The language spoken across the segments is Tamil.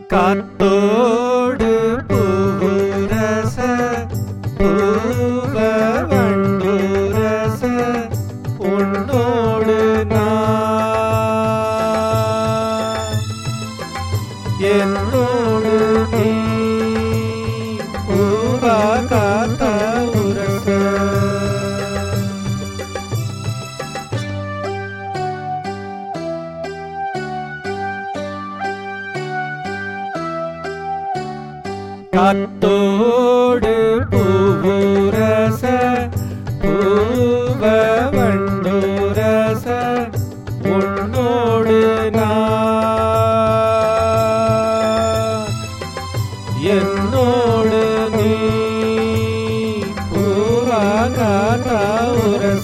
காத்தோடு பூரச பூவ வண்டுரச உன்னோடு நான் என்னோடு நீ பூவா காத்த உரச காத்தோடு பூரச பூவ வண்டுரச உன்னோடு நான் என்னோடு நீ பூவா காத்தா உரச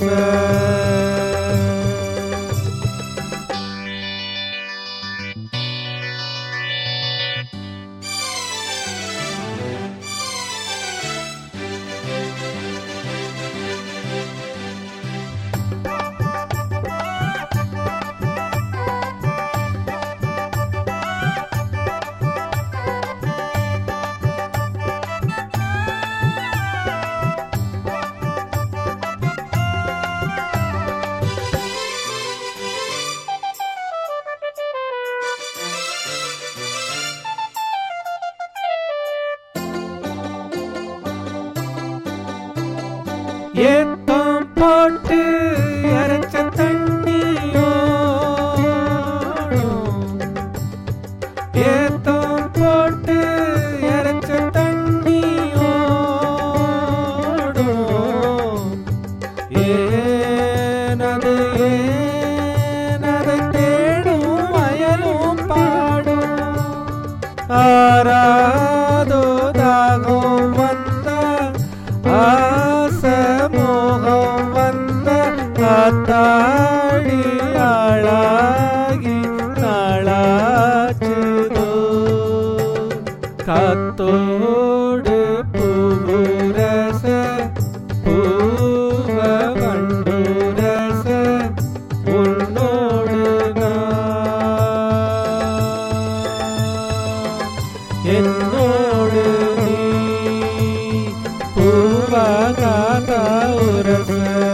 ஏத்தம் போட்டு அரைச்ச தண்ணியோ ஏத்தம் போட்டு அரைச்ச தண்ணியோ ஏனது ஏனது தேடும் வயலும் பாடும் ஆராதோ தாகம் வந்த ஆச மோகம் வந்த காத்தாடி ஆளாகி நாளாச்சுதோ காத்தோடு பூரச பூவ வண்டுரச உன்னோடு நான் என்னோடு நீ பூவாகாத உரச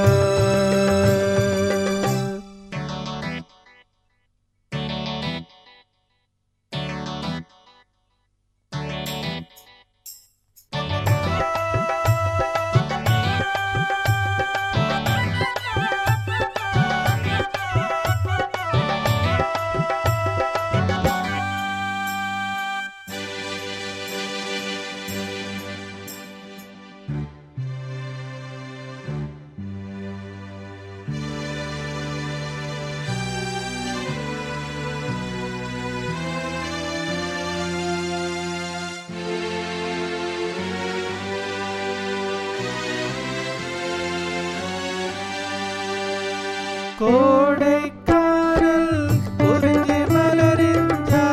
கோடைக்காரல் குறிஞ்சி மலரின்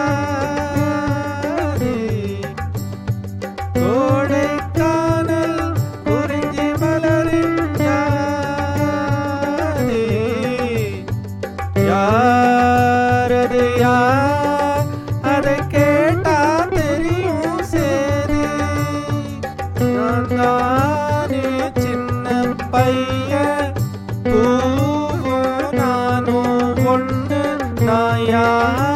ஜாதி கோடைக்கானல் குறிஞ்சி மலரின் ஜாதி யாரது யார் அதை கேட்டா தெரியும் சேரி நான் தானே சின்ன பையன் பூவும் நானும் ஒண்ணு நான் யார்